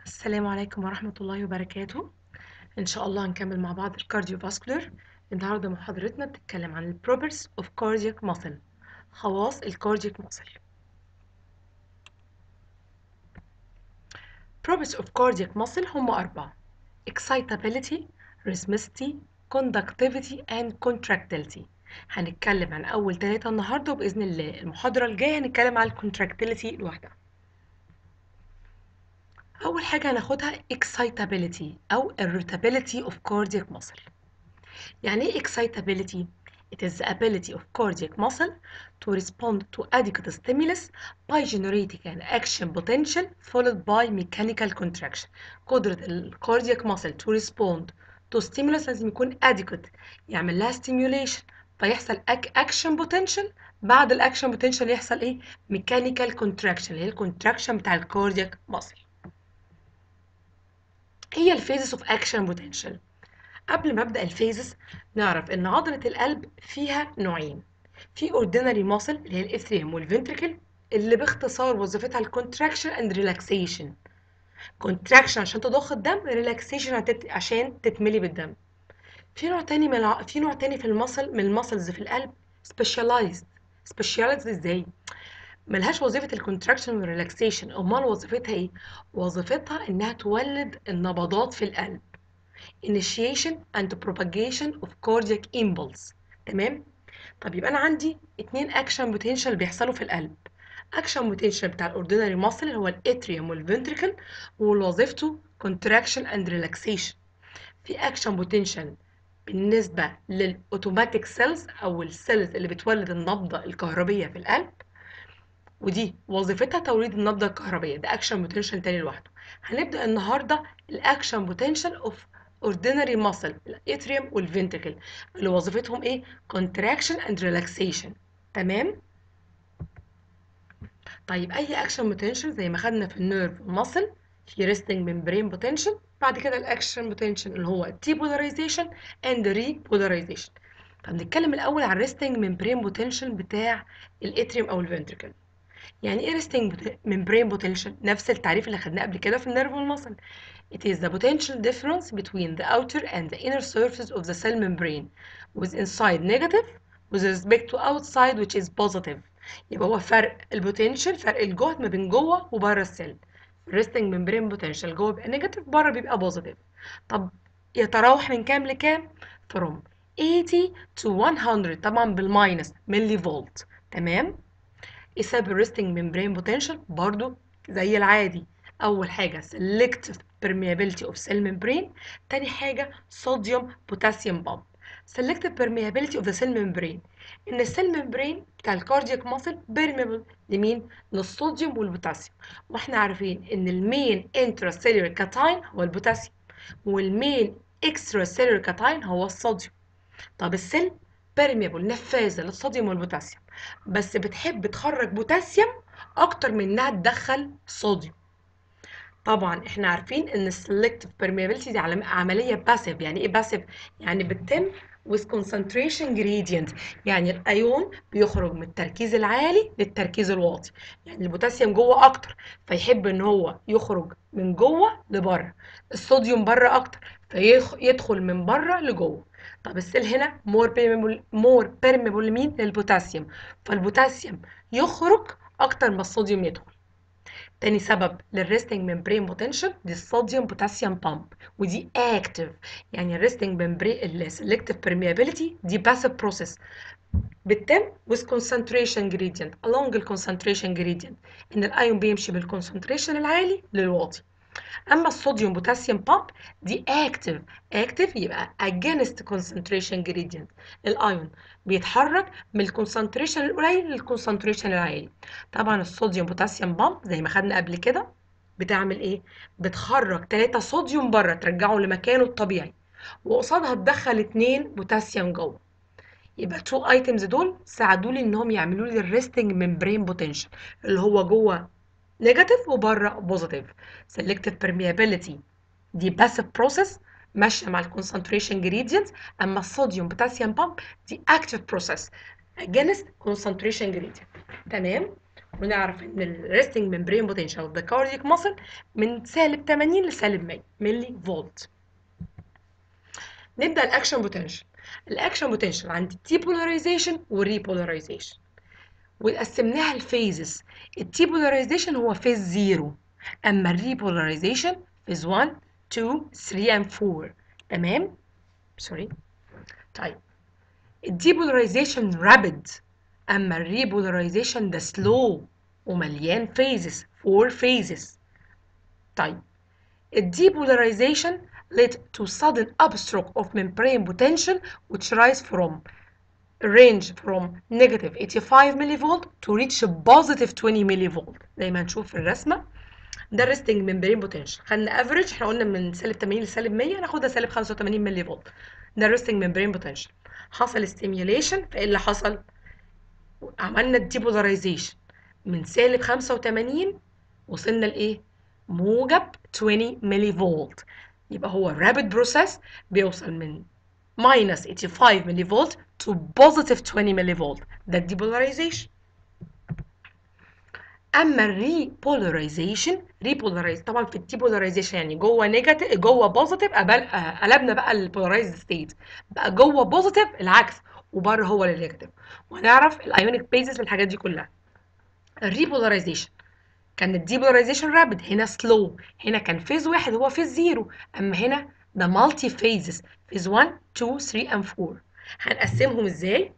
السلام عليكم ورحمة الله وبركاته إن شاء الله هنكمل مع بعض الكارديوفاسكولار النهاردة محاضرتنا بتتكلم عن ال properties of cardiac muscle خواص الكاردياك muscle properties of cardiac muscle هم أربعة excitability rhythmicity conductivity and contractility هنتكلم عن أول ثلاثة النهاردة وبإذن الله المحاضرة الجاية هنتكلم عن الكونتراكتيليتي لوحدها أول حاجة هناخدها excitability أو irritability of cardiac muscle يعني إيه excitability؟ It is the ability of cardiac muscle to respond to adequate stimulus by generating an action potential followed by mechanical contraction. قدرة ال cardiac muscle to respond to stimulus لازم يكون adequate يعمل لها stimulation فيحصل action potential بعد الاكشن potential يحصل ايه؟ mechanical contraction اللي هي الكونتراكشن بتاع الكاردياك muscle. هي الفيزز اوف اكشن بوتنشال قبل ما ابدا الفيزز نعرف ان عضله القلب فيها نوعين في اوردينري ماسل اللي هي الاثريوم والفنتريكل اللي باختصار وظيفتها الكونتراكشن اند ريلاكسيشن كونتراكشن عشان تضخ الدم ريلاكسيشن عشان تتملي بالدم في نوع تاني من الع... في نوع تاني في المسل من المسلز في القلب سبيشاليزد سبيشاليزد ازاي ملهاش وظيفة الكونتراكشن والريلاكسيشن أمال وظيفتها إيه؟ وظيفتها إنها تولد النبضات في القلب initiation and propagation of cardiac impulse تمام؟ طب يبقى أنا عندي اتنين أكشن بوتنشال بيحصلوا في القلب أكشن بوتنشال بتاع الأوردينري ماسل اللي هو الاتريوم والفنتريكل ووظيفته contraction and relaxation في أكشن بوتنشال بالنسبة للأوتوماتيك سيلز أو السيلز اللي بتولد النبضة الكهربية في القلب ودي وظيفتها توليد النبضة الكهربية ده أكشن بوتنشال تاني لوحده هنبدأ النهاردة الأكشن بوتنشال أوف ordinary muscle الاتريوم والفنتريكل اللي وظيفتهم ايه contraction and relaxation تمام طيب أي أكشن بوتنشال زي ما خدنا في النيرف والمسل في resting membrane potential بعد كده الأكشن بوتنشال اللي هو depolarization and repolarization فبنتكلم الأول عن resting membrane potential بتاع الاتريوم أو الفنتريكل يعني ايه resting membrane potential نفس التعريف اللي خدناه قبل كده في النيرف والمسل It is the potential difference between the outer and the inner surface of the cell membrane with inside negative with respect to outside which is positive يبقى هو فرق البوتنشال فرق الجهد ما بين جوه وبره السيل resting membrane potential جوه بيبقى نيجاتيف بره بيبقى بوزيتيف طب يتراوح من كام لكام from 80 to 100 طبعا بالماينس ملي فولت تمام حساب الريستنج membrane potential برضو زي العادي أول حاجة selective permeability of cell membrane تاني حاجة صوديوم بوتاسيوم بامب selective permeability of the cell membrane إن السيل membrane بتاع الكاردياك ماسل permeable لمين؟ للصوديوم والبوتاسيوم واحنا عارفين إن المين intracellular كاتاين هو البوتاسيوم والمين extracellular كاتاين هو الصوديوم طب السيل permeable نفاذة للصوديوم والبوتاسيوم بس بتحب تخرج بوتاسيوم اكتر من انها تدخل صوديوم طبعا احنا عارفين ان السلكتيف permeability دي عمليه باسيف يعني ايه باسيف يعني بتتم with concentration gradient يعني الايون بيخرج من التركيز العالي للتركيز الواطي يعني البوتاسيوم جوه اكتر فيحب ان هو يخرج من جوه لبره الصوديوم بره اكتر فيدخل من بره لجوه طب السيل هنا مور بيرميبل مور بيرميبل لمين للبوتاسيوم فالبوتاسيوم يخرج اكتر ما الصوديوم يدخل تاني سبب للريستنج ممبرين بوتنشال دي الصوديوم بوتاسيوم بامب ودي اكتف يعني الريستنج ممبرين السلكتيف بيرميابيليتي دي باسيف بروسيس بتتم with concentration gradient along ال concentration gradient ان الايون بيمشي بالكونسنتريشن العالي للواطي اما الصوديوم بوتاسيوم بامب دي اكتف اكتف يبقى against concentration gradient الايون بيتحرك من الكونسنتريشن القليل للكونسنتريشن العالي طبعا الصوديوم بوتاسيوم بامب زي ما خدنا قبل كده بتعمل ايه بتخرج 3 صوديوم بره ترجعه لمكانه الطبيعي وقصادها تدخل 2 بوتاسيوم جوه يبقى تو ايتمز دول ساعدوا لي انهم يعملوا لي الريستنج ممبرين بوتنشال اللي هو جوه نيجاتيف وبره بوزيتيف selective permeability دي باسيف بروسيس ماشيه مع الكونسنتريشن جريدينت اما الصوديوم بوتاسيوم بامب دي اكتيف بروسيس against concentration gradient تمام ونعرف ان الريستنج ممبرين بوتنشال اوف ذا كاردياك ماسل من سالب 80 لسالب 100 ملي فولت نبدا الاكشن بوتنشال الاكشن بوتنشال عندي ديبولاريزيشن وريبولاريزيشن وقسمناها لفيزز الديبولاريزيشن هو فيز زيرو اما الريبولاريزيشن فيز 1 2 3 and 4 تمام سوري طيب الديبولاريزيشن رابيد اما الريبولاريزيشن ده سلو ومليان فيزز 4 phases طيب الديبولاريزيشن led to sudden upstroke of membrane potential which rise from range from negative 85 millivolt to reach positive 20 millivolt زي ما هنشوف في الرسمة ده الريستنج membrane potential خدنا افريج احنا قلنا من سالب 80 لسالب 100 ناخدها سالب 85 ملي فولت ده الريستنج membrane potential حصل stimulation فايه اللي حصل؟ عملنا الديبولاريزيشن من سالب 85 وصلنا لايه؟ موجب 20 ملي فولت يبقى هو رابid بروسيس بيوصل من minus 85 ملي فولت to positive 20 ملي فولت ده الديبولاريزيشن اما الريبولاريزيشن ريبولاريز طبعا في الديبولاريزيشن يعني جوه نيجاتيف جوه بوزيتيف قلبنا بقى البولارايزد ستيت بقى جوه بوزيتيف العكس وبره هو النيجاتيف وهنعرف الايونيك بيزز والحاجات دي كلها الريبولاريزيشن كان الديبولاريزيشن رابد هنا سلو هنا كان فيز واحد هو فيز زيرو اما هنا ده مالتي فيزز فيز 1 2 3 and 4 هنقسمهم ازاي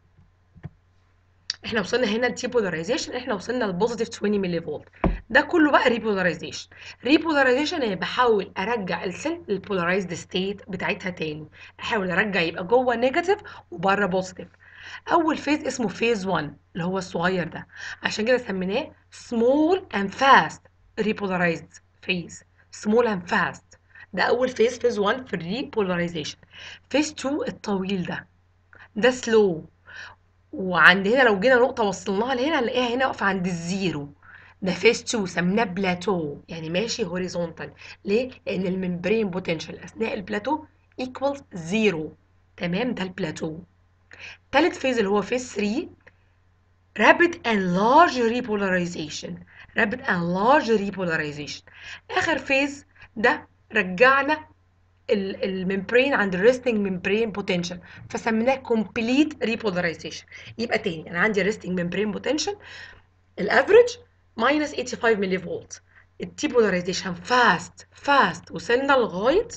احنا وصلنا هنا الديبولاريزيشن احنا وصلنا لبوزيتيف 20 ملي فولت ده كله بقى ريبولاريزيشن ريبولاريزيشن يعني بحاول ارجع السيل للبولارايزد ستيت بتاعتها تاني احاول ارجع يبقى جوه نيجاتيف وبره بوزيتيف اول فيز اسمه فيز 1 اللي هو الصغير ده عشان كده سميناه small and fast repolarized phase small and fast ده اول فيز فيز 1 في الريبولاريزيشن فيز 2 الطويل ده ده سلو وعند هنا لو جينا نقطه وصلناها لهنا هنلاقيها هنا واقفه عند الزيرو ده فيز 2 سميناه بلاتو يعني ماشي هوريزونتال ليه لان الممبرين بوتنشال اثناء البلاتو equals زيرو تمام ده البلاتو تالت فيز اللي هو فيز 3 rapid and large repolarization rapid and large repolarization اخر فيز ده رجعنا الممبرين عند الريستنج ممبرين بوتنشال فسميناه كومبليت ريبولاريزيشن يبقى تاني انا عندي ريستنج ممبرين بوتنشال الافريج ماينس 85 ملي فولت الديبولاريزيشن فاست فاست وصلنا لغايه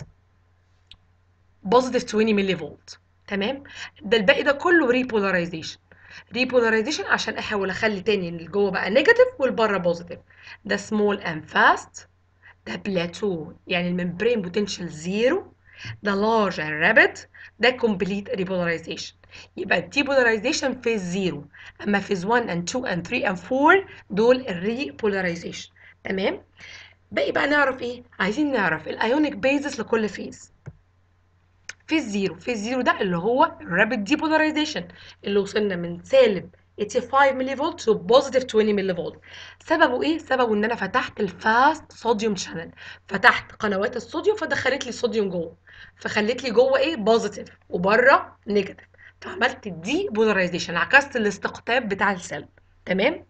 بوزيتيف 20 ملي فولت تمام ده الباقي ده كله ريبولاريزيشن ريبولاريزيشن عشان احاول اخلي تاني اللي جوه بقى نيجاتيف والبره بوزيتيف ده سمول اند فاست ده بلاتو يعني الممبرين بوتنشال زيرو ده لارج اند رابيد ده كومبليت ريبولاريزيشن يبقى الديبولاريزيشن فيز زيرو اما فيز 1 and 2 and 3 and 4 دول الريبولاريزيشن تمام باقي بقى نعرف ايه عايزين نعرف الايونيك بيزس لكل فيز فيز زيرو فيز زيرو ده اللي هو الرابيد ديبولاريزيشن اللي وصلنا من سالب 85 ملي فولت تو بوزيتيف 20 ملي فولت سببه ايه سببه ان انا فتحت الفاست صوديوم شانل فتحت قنوات الصوديوم فدخلت لي صوديوم جوه فخلت لي جوه ايه بوزيتيف وبره نيجاتيف فعملت دي بولاريزيشن عكست الاستقطاب بتاع السيل تمام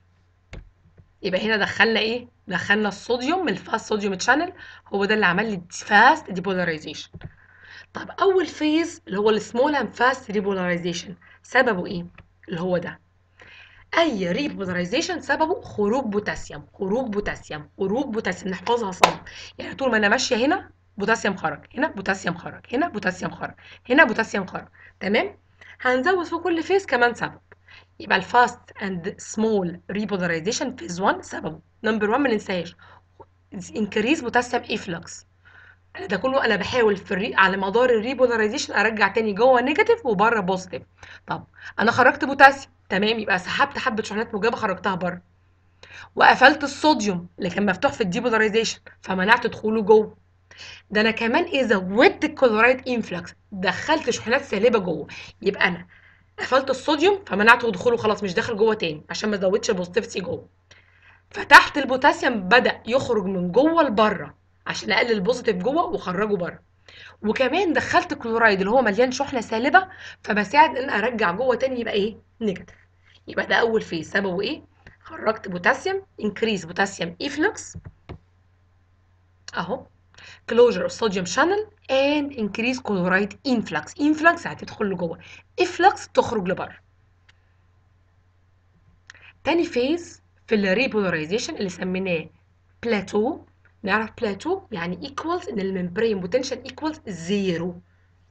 يبقى هنا دخلنا ايه دخلنا الصوديوم من الفاست صوديوم شانل هو ده اللي عمل لي فاست ديبولاريزيشن طب اول فيز اللي هو السمول اند فاست ريبولاريزيشن سببه ايه اللي هو ده اي ريبولاريزيشن سببه خروج بوتاسيوم خروج بوتاسيوم خروج بوتاسيوم نحفظها صم يعني طول ما انا ماشيه هنا بوتاسيوم خرج هنا بوتاسيوم خرج هنا بوتاسيوم خرج هنا بوتاسيوم خرج تمام هنزود في كل فيز كمان سبب يبقى الفاست اند سمول ريبولاريزيشن فيز 1 سببه نمبر 1 ما ننساش انكريز بوتاسيوم افلكس ده كله انا بحاول في الري... على مدار الريبولاريزيشن ارجع تاني جوه نيجاتيف وبره بوزيتيف طب انا خرجت بوتاسيوم تمام يبقى سحبت حبه شحنات موجبه خرجتها بره وقفلت الصوديوم اللي كان مفتوح في الديبولاريزيشن فمنعت دخوله جوه ده انا كمان ايه زودت الكلورايد انفلكس دخلت شحنات سالبه جوه يبقى انا قفلت الصوديوم فمنعت دخوله خلاص مش داخل جوه تاني عشان ما ازودش البوزيتيفيتي جوه فتحت البوتاسيوم بدا يخرج من جوه لبره عشان اقلل البوزيتيف جوه واخرجه بره وكمان دخلت كلورايد اللي هو مليان شحنه سالبه فبساعد ان ارجع جوه تاني يبقى ايه نيجاتيف يبقى ده اول فيز سببه ايه خرجت بوتاسيوم increase بوتاسيوم efflux اهو closure of sodium channel and increase chloride influx influx هتدخل لجوه efflux تخرج لبره تاني فيز في الريبولاريزيشن اللي سميناه بلاتو نعرف بلاتو يعني equals ان الممبرين بوتنشال equals زيرو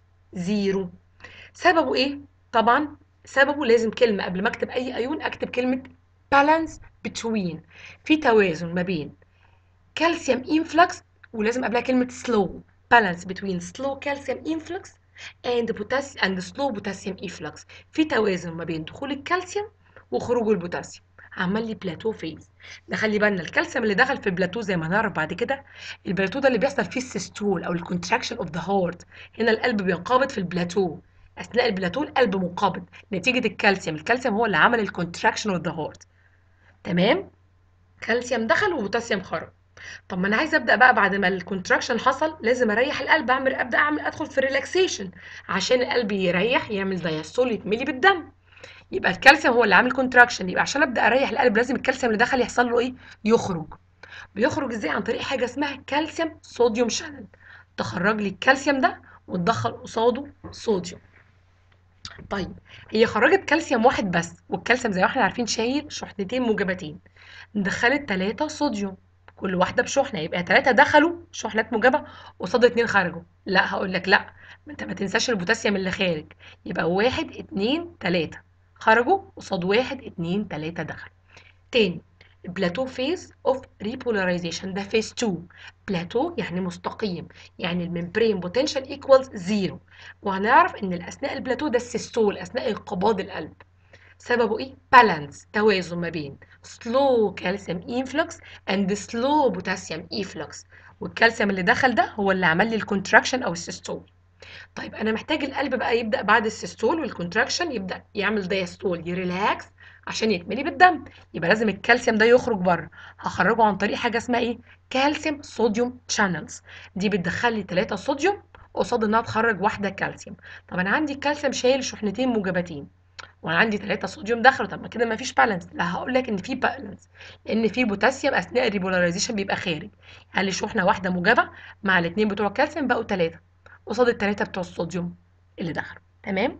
زيرو سببه ايه طبعا سببه لازم كلمه قبل ما اكتب اي ايون اكتب كلمه balance between في توازن ما بين كالسيوم influx ولازم قبلها كلمه slow balance between slow calcium influx and potassium and slow potassium efflux في توازن ما بين دخول الكالسيوم وخروج البوتاسيوم عمل لي بلاتو فيز ده خلي بالنا الكالسيوم اللي دخل في البلاتو زي ما هنعرف بعد كده البلاتو ده اللي بيحصل فيه السيستول او الكونتراكشن اوف ذا هارت هنا القلب بينقبض في البلاتو اثناء البلاتو القلب منقبض نتيجه الكالسيوم الكالسيوم هو اللي عمل الكونتراكشن اوف ذا هارت تمام كالسيوم دخل وبوتاسيوم خرج طب ما انا عايزه ابدا بقى بعد ما الكونتراكشن حصل لازم اريح القلب اعمل ابدا اعمل ادخل في الريلاكسيشن عشان القلب يريح يعمل دايستول يتملي بالدم يبقى الكالسيوم هو اللي عامل كونتراكشن يبقى عشان ابدا اريح القلب لازم الكالسيوم اللي دخل يحصل له ايه يخرج بيخرج ازاي عن طريق حاجه اسمها كالسيوم صوديوم شانل تخرج لي الكالسيوم ده وتدخل قصاده صوديوم طيب هي خرجت كالسيوم واحد بس والكالسيوم زي ما احنا عارفين شايل شحنتين موجبتين دخلت ثلاثة صوديوم كل واحده بشحنه يبقى ثلاثه دخلوا شحنات موجبه قصاد اتنين خرجوا لا هقول لك لا ما انت ما تنساش البوتاسيوم اللي خارج يبقى واحد اتنين تلاته خرجوا قصاد واحد اتنين تلاته دخلوا تاني بلاتو فيز اوف ريبولاريزيشن ده فيز 2 بلاتو يعني مستقيم يعني الممبرين بوتنشال ايكوالز زيرو وهنعرف ان اثناء البلاتو ده السيستول اثناء انقباض القلب سببه ايه بالانس توازن ما بين slow calcium influx and slow potassium efflux والكالسيوم اللي دخل ده هو اللي عمل لي الكونتراكشن او السيستول طيب انا محتاج القلب بقى يبدا بعد السيستول والكونتراكشن يبدا يعمل دايستول يريلاكس عشان يتملي بالدم يبقى لازم الكالسيوم ده يخرج بره هخرجه عن طريق حاجه اسمها ايه كالسيوم صوديوم شانلز دي بتدخل لي 3 صوديوم قصاد انها تخرج واحده كالسيوم طب انا عندي الكالسيوم شايل شحنتين موجبتين وانا عندي 3 صوديوم دخلوا طب ما كده ما فيش بالانس لا هقول لك ان في بالانس لان في بوتاسيوم اثناء الريبولاريزيشن بيبقى خارج يعني شحنه واحده موجبه مع الاثنين بتوع الكالسيوم بقوا 3 قصاد الثلاثه بتوع الصوديوم اللي دخلوا تمام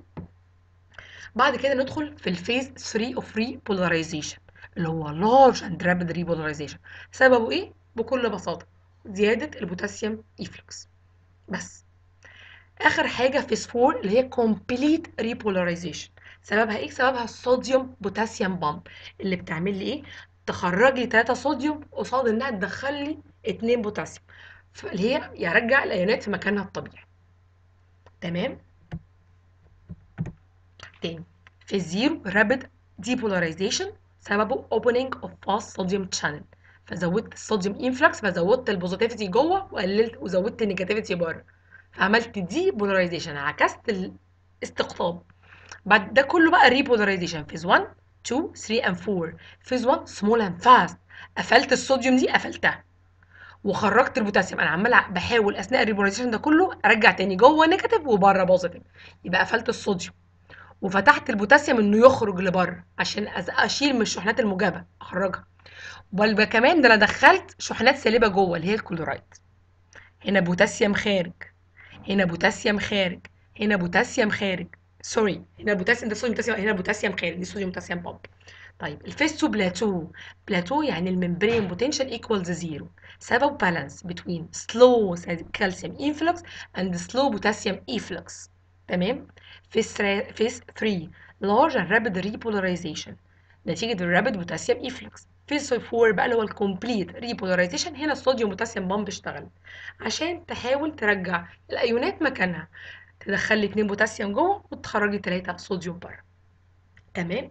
بعد كده ندخل في الفيز 3 اوف ريبولاريزيشن اللي هو لارج اند رابيد ريبولاريزيشن سببه ايه بكل بساطه زياده البوتاسيوم ايفلكس بس اخر حاجه فيز 4 اللي هي كومبليت ريبولاريزيشن سببها ايه سببها الصوديوم بوتاسيوم بامب اللي بتعمل لي ايه تخرج لي 3 صوديوم قصاد انها تدخل لي 2 بوتاسيوم اللي هي يرجع الايونات في مكانها الطبيعي تمام تاني في الزيرو رابيد ديبولاريزيشن سببه opening of fast sodium channel فزودت الصوديوم انفلكس فزودت البوزيتيفيتي جوه وقللت وزودت النيجاتيفيتي بره فعملت دي بولاريزيشن عكست الاستقطاب بعد ده كله بقى ريبولاريزيشن فيز 1 2 3 and 4 فيز 1 سمول اند فاست قفلت الصوديوم دي قفلتها وخرجت البوتاسيوم انا عمال بحاول اثناء الريبولاريزيشن ده كله ارجع تاني جوه نيجاتيف وبره بوزيتيف يبقى قفلت الصوديوم وفتحت البوتاسيوم انه يخرج لبره عشان اشيل من الشحنات الموجبه اخرجها بل كمان ده انا دخلت شحنات سالبه جوه اللي هي الكلورايد هنا بوتاسيوم خارج هنا بوتاسيوم خارج هنا بوتاسيوم خارج سوري هنا البوتاسيوم ده صوديوم بوتاسيوم هنا بوتاسيوم خارج دي صوديوم بوتاسيوم بامب طيب الفيس 2 بلاتو بلاتو يعني الممبرين بوتنشال ايكوالز زيرو سبب بالانس بين سلو كالسيوم انفلكس اند سلو بوتاسيوم efflux تمام فيس فيس 3 large and rapid repolarization نتيجة الرابد بوتاسيوم efflux فيس 4 بقى اللي هو الكومبليت ريبولاريزيشن هنا الصوديوم بوتاسيوم بامب اشتغل عشان تحاول ترجع الايونات مكانها تدخل لي 2 بوتاسيوم جوه وتخرج لي 3 صوديوم بره تمام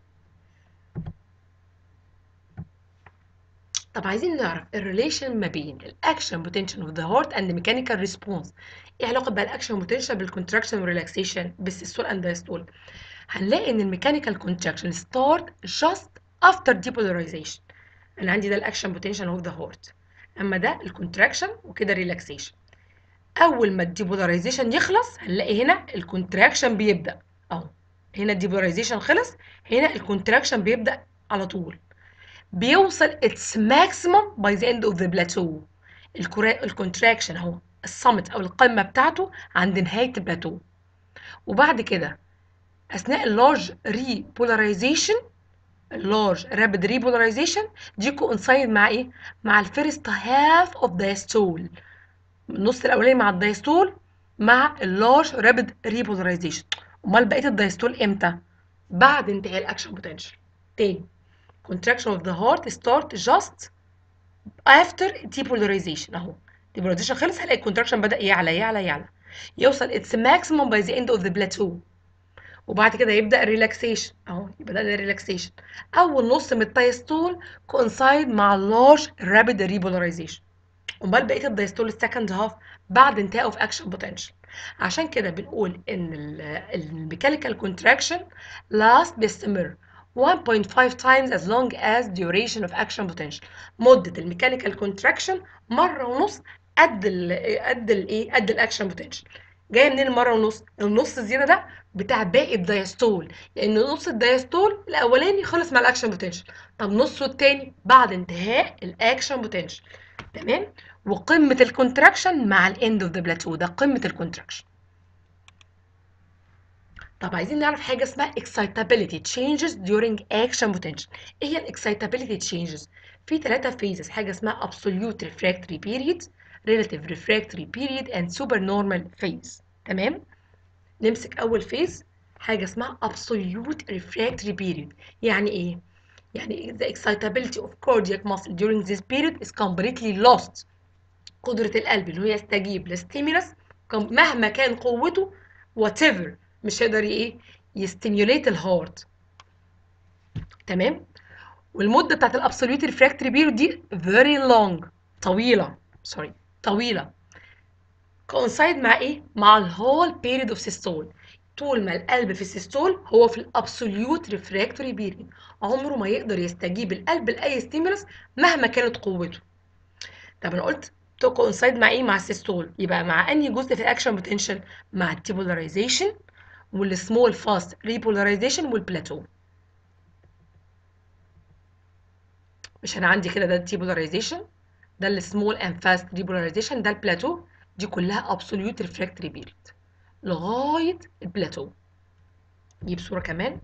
طب عايزين نعرف الريليشن ما بين الاكشن بوتنشال اوف ذا هارت اند ميكانيكال ريسبونس ايه علاقه بقى الاكشن بوتنشال بالكونتراكشن والريلاكسيشن بالسيستول اند دايستول هنلاقي ان الميكانيكال كونتراكشن ستارت جاست افتر ديبولاريزيشن انا عندي ده الاكشن بوتنشال اوف ذا هارت اما ده الكونتراكشن وكده ريلاكسيشن اول ما الديبولاريزيشن يخلص هنلاقي هنا الكونتراكشن بيبدا اهو هنا الديبولاريزيشن خلص هنا الكونتراكشن بيبدا على طول بيوصل its maximum by the end of the plateau الكونتراكشن اهو الصمت او القمه بتاعته عند نهايه البلاتو وبعد كده اثناء اللارج ريبولاريزيشن اللارج رابيد ريبولاريزيشن دي كوانسايد مع ايه مع الفيرست هاف اوف دايستول النص الاولاني مع الدايستول مع اللارج رابيد ريبولاريزيشن امال بقيه الدايستول امتى بعد انتهاء الاكشن بوتنشال تاني contraction of the heart start just after depolarization اهو depolarization خلص هلاقي الكونتراكشن بدأ يعلى يعلى يعلى يوصل its maximum by the end of the plateau وبعد كده يبدأ الريلاكسيشن اهو يبقى ده الريلاكسيشن اول نص من الدايستول coincide مع اللارج رابيد ريبولاريزيشن امال بقيه الدايستول السكند هاف بعد انتهاء اوف اكشن بوتنشال عشان كده بنقول ان الميكانيكال كونتراكشن لاست بيستمر 1.5 times as long as duration of action potential مدة الميكانيكال كونتراكشن مرة ونص قد ال قد الايه قد الاكشن بوتنشال جايه منين المره ونص النص الزياده ده بتاع باقي الدايستول لان نص الدايستول الاولاني خلص مع الاكشن بوتنشال طب نصه التاني بعد انتهاء الاكشن بوتنشال تمام وقمه الكونتراكشن مع الاند اوف ذا بلاتو ده قمه الكونتراكشن طب عايزين نعرف حاجه اسمها excitability changes during action potential ايه هي الاكسايتابيليتي changes في ثلاثه phases حاجه اسمها absolute refractory period relative refractory period and supernormal phase تمام نمسك اول phase حاجه اسمها absolute refractory period يعني ايه يعني the excitability of cardiac muscle during this period is completely lost قدره القلب اللي هو يستجيب لستيمولس مهما كان قوته whatever مش هيقدر ايه يستيميوليت الهارت تمام والمده بتاعت الابسوليوت ريفراكتوري بيريود دي very long طويله سوري طويله كونسايد مع ايه مع الهول بيريود اوف سيستول طول ما القلب في السيستول هو في الابسوليوت ريفراكتوري بيريود عمره ما يقدر يستجيب القلب لاي ستيمولس مهما كانت قوته طب انا قلت تو كونسايد مع ايه مع السيستول يبقى مع انهي جزء في الاكشن بوتنشال مع الديبولاريزيشن والسمول فاست ريبولاريزيشن والبلاتو مش انا عندي كده ده الديبولاريزيشن ده السمول اند فاست ريبولاريزيشن ده البلاتو دي كلها ابسوليوت ريفراكتوري بيريد لغايه البلاتو نجيب صوره كمان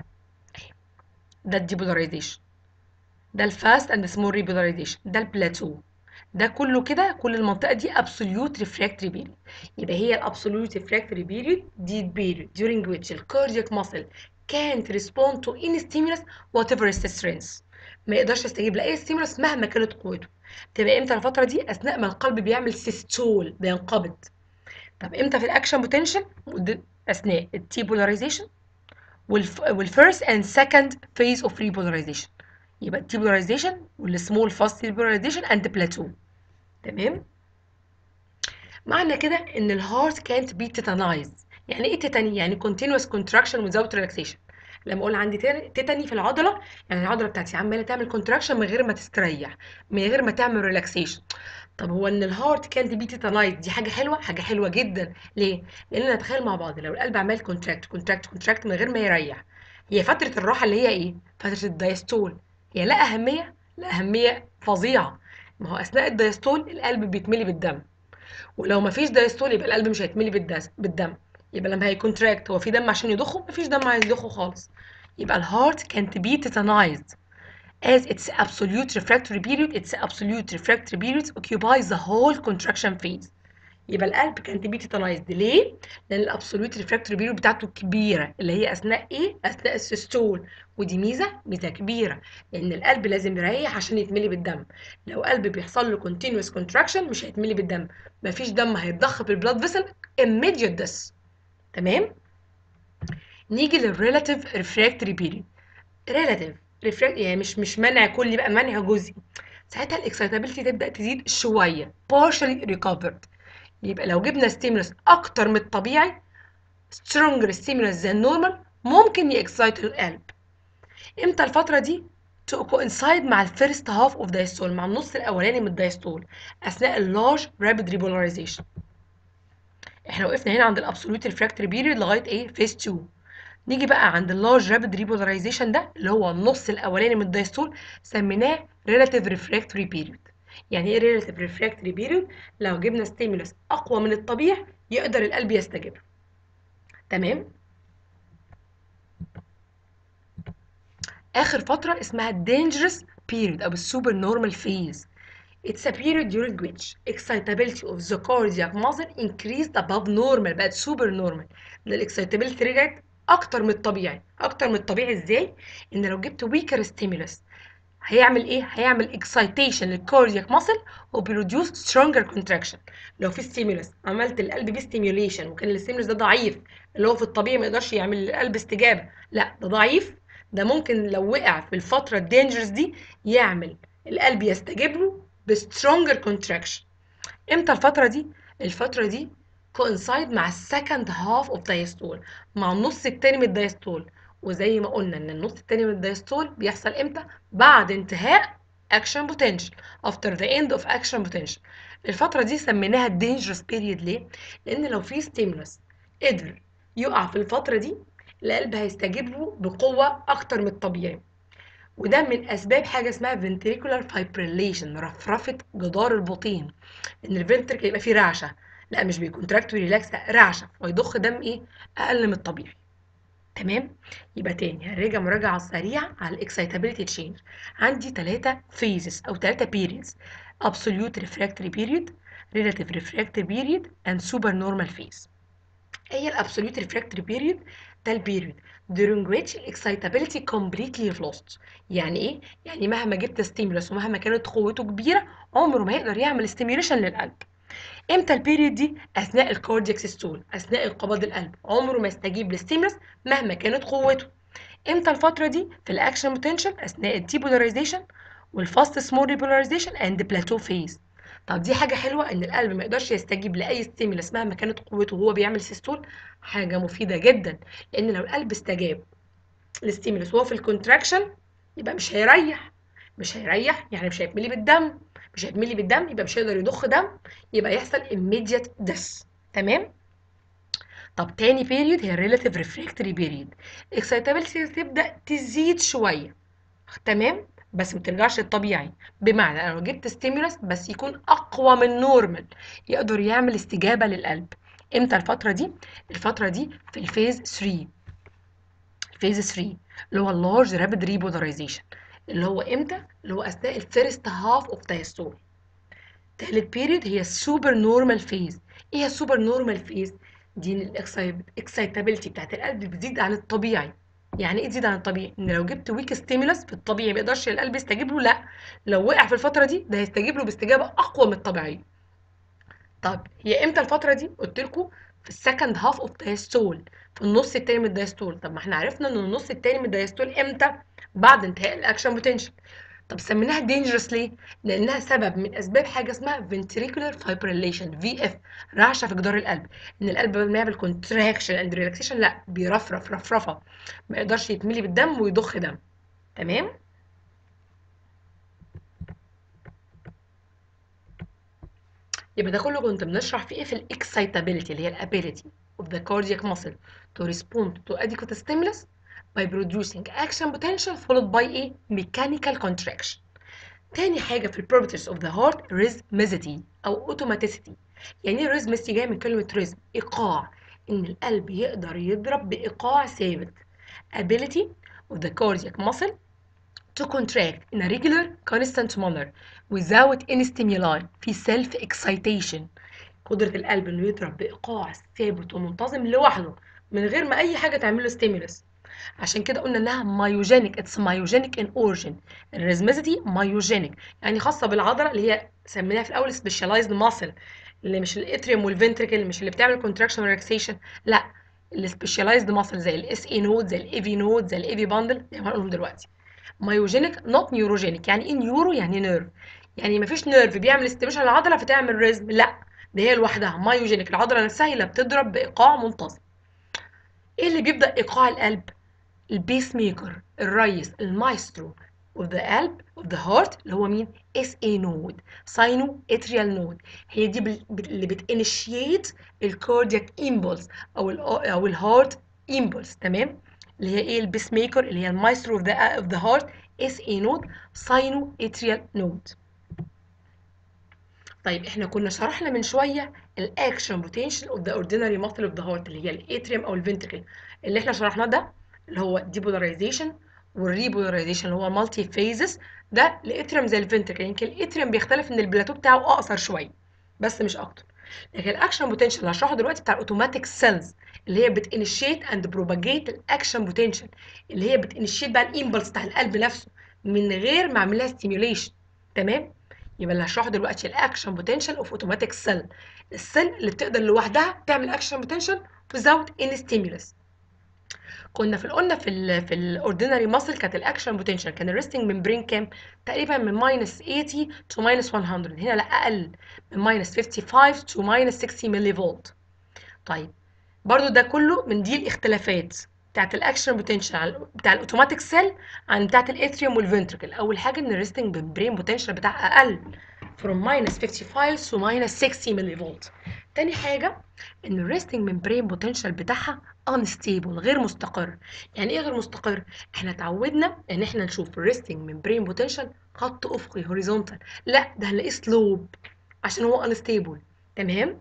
ده الديبولاريزيشن ده الفاست اند سمول ريبولاريزيشن ده البلاتو ده كله كده كل المنطقه دي absolute refractory period يبقى هي الابسوليوت refractory period دي period during which the cardiac muscle can't respond to any stimulus whatever its strength ما يقدرش يستجيب لاي ستيمولس مهما كانت قوته تبقى امتى الفتره دي اثناء ما القلب بيعمل سيستول بينقبض طب امتى في الاكشن بوتنشال اثناء التيبولاريزيشن والفيرست اند سكند فيز اوف ريبولاريزيشن يبقى الديبولاريزيشن والسمول فاست ريبولاريزيشن اند بلاتو تمام معنى كده ان الهارت كانت بي تيتانايز يعني ايه تيتاني يعني continuous contraction without relaxation لما اقول عندي تيتاني في العضله يعني العضله بتاعتي عماله تعمل كونتراكشن من غير ما تستريح من غير ما تعمل ريلاكسيشن طب هو ان الهارت كانت بي تيتانايز دي حاجه حلوه حاجه حلوه جدا ليه لان نتخيل مع بعض لو القلب عمال كونتراكت كونتراكت كونتراكت من غير ما يريح هي فتره الراحه اللي هي ايه فتره الدايستول هي لا أهمية لا أهمية فظيعة ما هو أثناء الدايستول القلب بيتملي بالدم ولو ما فيش دايستول يبقى القلب مش هيتملي بالدم يبقى لما هيكونتراكت هو في دم عشان يضخه مفيش دم عايز يضخه خالص يبقى الهارت can't be tetanized as its absolute refractory period its absolute refractory period occupies the whole contraction phase يبقى القلب كانت بي تيتانايزد ليه؟ لان الابسولوت ريفراكتوري بيريود بتاعته كبيره اللي هي اثناء ايه؟ اثناء السيستول ودي ميزه ميزه كبيره لان القلب لازم يريح عشان يتملي بالدم لو قلب بيحصل له كونتينوس كونتراكشن مش هيتملي بالدم مفيش دم هيتضخ في البلاد فيسل immediate death تمام؟ نيجي للريلاتيف ريفراكتوري بيريود ريلاتيف يعني مش مش منع كلي بقى منع جزئي ساعتها الاكسايتابيلتي تبدا تزيد شويه partially recovered يبقى لو جبنا ستيمولس اكتر من الطبيعي stronger stimulus than normal ممكن يكسايت القلب امتى الفتره دي to coincide مع الفيرست هاف اوف دايستول مع النص الاولاني من الدايستول اثناء اللارج رابيد ريبولاريزيشن احنا وقفنا هنا عند الابسولوت ريفراكتوري بيريود لغايه ايه فيز 2 نيجي بقى عند اللارج رابيد ريبولاريزيشن ده اللي هو النص الاولاني من الدايستول سميناه ريلاتيف ريفراكتوري بيريود يعني ايه ريلاتيف ريفراكتوري بيريود لو جبنا ستيمولس اقوى من الطبيعي يقدر القلب يستجيب تمام اخر فتره اسمها dangerous period او السوبر نورمال phase It's a period during which excitability of the cardiac muscle increased above normal بقت super normal ده الاكسايتابيلتي رجعت اكتر من الطبيعي اكتر من الطبيعي ازاي ان لو جبت weaker stimulus هيعمل ايه هيعمل excitation للكاردياك muscle وبيروديوس stronger contraction لو في ستيمولس عملت القلب بيه ستيميوليشن وكان الستيمولس ده ضعيف اللي هو في الطبيعي ما يقدرش يعمل للقلب استجابه لا ده ضعيف ده ممكن لو وقع في الفتره الدينجرس دي يعمل القلب يستجيب له بسترونجر كونتراكشن امتى الفتره دي الفتره دي كوينسايد مع السكند هاف اوف دايستول مع النص التاني من الدايستول وزي ما قلنا ان النص التاني من الدايستول بيحصل امتى بعد انتهاء اكشن بوتنشال افتر ذا اند اوف اكشن بوتنشال الفتره دي سميناها الدينجرس بيريد ليه لان لو في ستيمولس قدر يقع في الفتره دي القلب هيستجيب له بقوه اكتر من الطبيعي وده من اسباب حاجه اسمها ventricular fibrillation رفرفه جدار البطين ان الفنتركل يبقى فيه رعشه لا مش بيكونتراكت وريلاكس لا رعشه ويضخ دم ايه اقل من الطبيعي تمام يبقى تاني هنراجع مراجعه سريعه على الاكسايتابيلتي تشينج عندي ثلاثه phases او ثلاثه periods absolute refractory period relative refractory period and supernormal phase هي الابسوليوت ريفراكتوري بيريود ده البيريود during which excitability completely lost يعني ايه يعني مهما جبت ستيمولس ومهما كانت قوته كبيره عمره ما يقدر يعمل ستيميوليشن للقلب امتى البيريود دي اثناء الكاردياك سيستول اثناء انقباض القلب عمره ما يستجيب للستيمولس مهما كانت قوته امتى الفتره دي في الاكشن بوتنشال اثناء الديبولاريزيشن والفاست سمول ريبولاريزيشن اند بلاتو فيز طب دي حاجه حلوه ان القلب ما يقدرش يستجيب لاي ستيمولس مهما كانت قوته وهو بيعمل سيستول حاجه مفيده جدا لان لو القلب استجاب للستيمولس وهو في الكونتراكشن يبقى مش هيريح مش هيريح يعني مش هيتملي بالدم مش هيتملي بالدم يبقى مش هيقدر يضخ دم يبقى يحصل immediate death تمام طب تاني بيريود هي relative refractory period excitability تبدأ تزيد شوية تمام بس ما ترجعش للطبيعي بمعنى انا لو جبت ستيمولس بس يكون اقوى من نورمال يقدر يعمل استجابه للقلب امتى الفتره دي الفتره دي في الفيز 3 الفيز 3 اللي هو اللارج رابيد ريبولاريزيشن اللي هو امتى اللي هو اثناء الفيرست هاف اوف دايستول تالت بيريد هي السوبر نورمال فيز ايه هي السوبر نورمال فيز دي الاكسايتابيلتي بتاعت القلب بتزيد عن الطبيعي يعني ايه تزيد عن الطبيعي ان لو جبت ويك ستيمولس في الطبيعي ما يقدرش القلب يستجيب له لا لو وقع في الفتره دي ده هيستجيب له باستجابه اقوى من الطبيعيه طب هي امتى الفتره دي قلت لكم في السكند هاف اوف دايستول في النص التاني من الدايستول طب ما احنا عرفنا ان النص التاني من الدايستول امتى بعد انتهاء الاكشن بوتنشال طب سميناها دينجرس ليه لانها سبب من اسباب حاجه اسمها ventricular fibrillation في اف رعشه في جدار القلب ان القلب بدل ما يعمل كونتراكشن اند ريلاكسيشن لا بيرفرف رفرفه ما يقدرش يتملي بالدم ويضخ دم تمام يبقى ده كله كنت بنشرح فيه ايه في الاكسايتابيلتي اللي هي الابيليتي of the cardiac muscle to respond to adequate stimulus by producing action potential followed by a mechanical contraction تاني حاجة في ال properties of the heart rhythmicity أو automaticity يعني ايه rhythmicity جاية من كلمة rhythm إيقاع إن القلب يقدر يضرب بإيقاع ثابت ability of the cardiac muscle to contract in a regular constant manner without any stimuli في self excitation قدرة القلب إنه يضرب بإيقاع ثابت ومنتظم لوحده من غير ما أي حاجة تعمله stimulus عشان كده قلنا انها مايوجينيك اتس مايوجينيك ان اوريجين الريزميزيتي مايوجينيك يعني خاصه بالعضله اللي هي سميناها في الاول سبيشاليزد ماسل اللي مش الاتريوم والفنتريكل مش اللي بتعمل كونتراكشن وريلاكسيشن لا السبيشاليزد ماسل زي الاس اي نود زي الاي في نود زي الاي في باندل زي ما هنقولهم دلوقتي مايوجينيك نوت نيوروجينيك يعني ايه نيورو يعني نيرف يعني مفيش نيرف بيعمل استيميشن للعضله فتعمل ريزم لا ده هي لوحدها مايوجينيك العضله نفسها هي اللي بتضرب بايقاع منتظم ايه اللي بيبدا ايقاع القلب البيس ميكر الريس المايسترو of the قلب of the heart اللي هو مين اس اي نود ساينو اتريال نود هي دي بال- اللي بتانيشيت الكاردياك امبولس او ال او الهارت امبولس تمام اللي هي ايه البيس ميكر اللي هي المايسترو اوف ذا اوف ذا هارت اس اي نود ساينو اتريال نود طيب احنا كنا شرحنا من شويه الاكشن بوتنشال اوف ذا اوردينري ماسل اوف ذا هارت اللي هي الاتريوم او الفنتركل اللي احنا شرحناه ده اللي هو ديبولاريزيشن والريبولاريزيشن اللي هو مالتي فيزز ده الاتريوم زي الفنتركل يمكن الاتريوم بيختلف ان البلاتو بتاعه اقصر شويه بس مش اكتر لكن الاكشن بوتنشال اللي هشرحه دلوقتي بتاع الاوتوماتيك سيلز اللي هي بتانيشيت اند بروباجيت الاكشن بوتنشال اللي هي بتانيشيت بقى الامبلس بتاع القلب نفسه من غير ما اعمل لها ستيميوليشن تمام يبقى اللي هشرحه دلوقتي الاكشن بوتنشال اوف اوتوماتيك سيل السيل اللي بتقدر لوحدها تعمل اكشن بوتنشال without any stimulus كنا في قلنا في ال في الاوردينري ماسل كانت الاكشن بوتنشال كان الريستنج ممبرين كام تقريبا من ماينس 80 تو ماينس 100 هنا لا اقل من ماينس 55 تو ماينس 60 ملي فولت طيب برضو ده كله من دي الاختلافات بتاعت الاكشن بوتنشال بتاع الاوتوماتيك سيل عن بتاعت الاتريوم والفنتركل اول حاجه ان الريستنج ممبرين بوتنشال بتاعها اقل from minus 55 to minus 60 ملي فولت تاني حاجه ان الريستنج ممبرين بوتنشال بتاعها unstable غير مستقر يعني ايه غير مستقر احنا اتعودنا ان احنا نشوف الريستنج ممبرين بوتنشال خط افقي هوريزونتال لا ده هنلاقيه سلوب عشان هو unstable تمام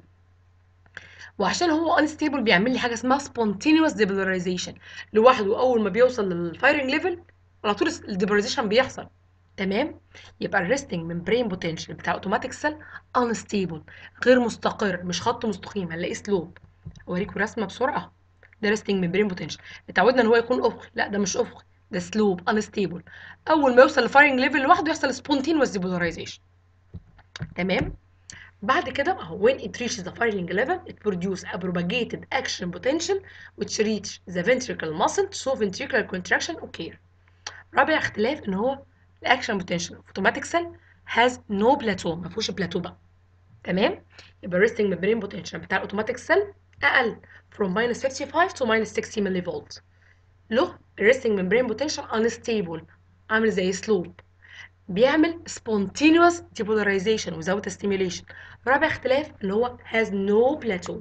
وعشان هو unstable بيعمل لي حاجه اسمها spontaneous depolarization لوحده اول ما بيوصل للفايرنج ليفل على طول الديبولاريزيشن بيحصل تمام يبقى الريستنج ممبرين بوتنشال بتاع اوتوماتيك سيل unstable غير مستقر مش خط مستقيم هنلاقيه سلوب اوريكم رسمه بسرعه ده ريستنج ممبرين بوتنشال اتعودنا ان هو يكون افقي لا ده مش افقي ده سلوب انستيبل اول ما يوصل لفايرنج ليفل لوحده يحصل سبونتينوس ديبولاريزيشن تمام بعد كده اهو when it reaches the firing level it produces a propagated action potential which reach the ventricular muscle so ventricular contraction occur رابع اختلاف ان هو الاكشن بوتنشال اوتوماتيك سيل has no plateau ما فيهوش بلاتو بقى تمام يبقى resting membrane potential بتاع الاوتوماتيك سيل اقل from minus 55 to minus 60 ملي فولت له resting membrane potential unstable عامل زي سلوب بيعمل spontaneous depolarization without stimulation رابع اختلاف اللي هو has no plateau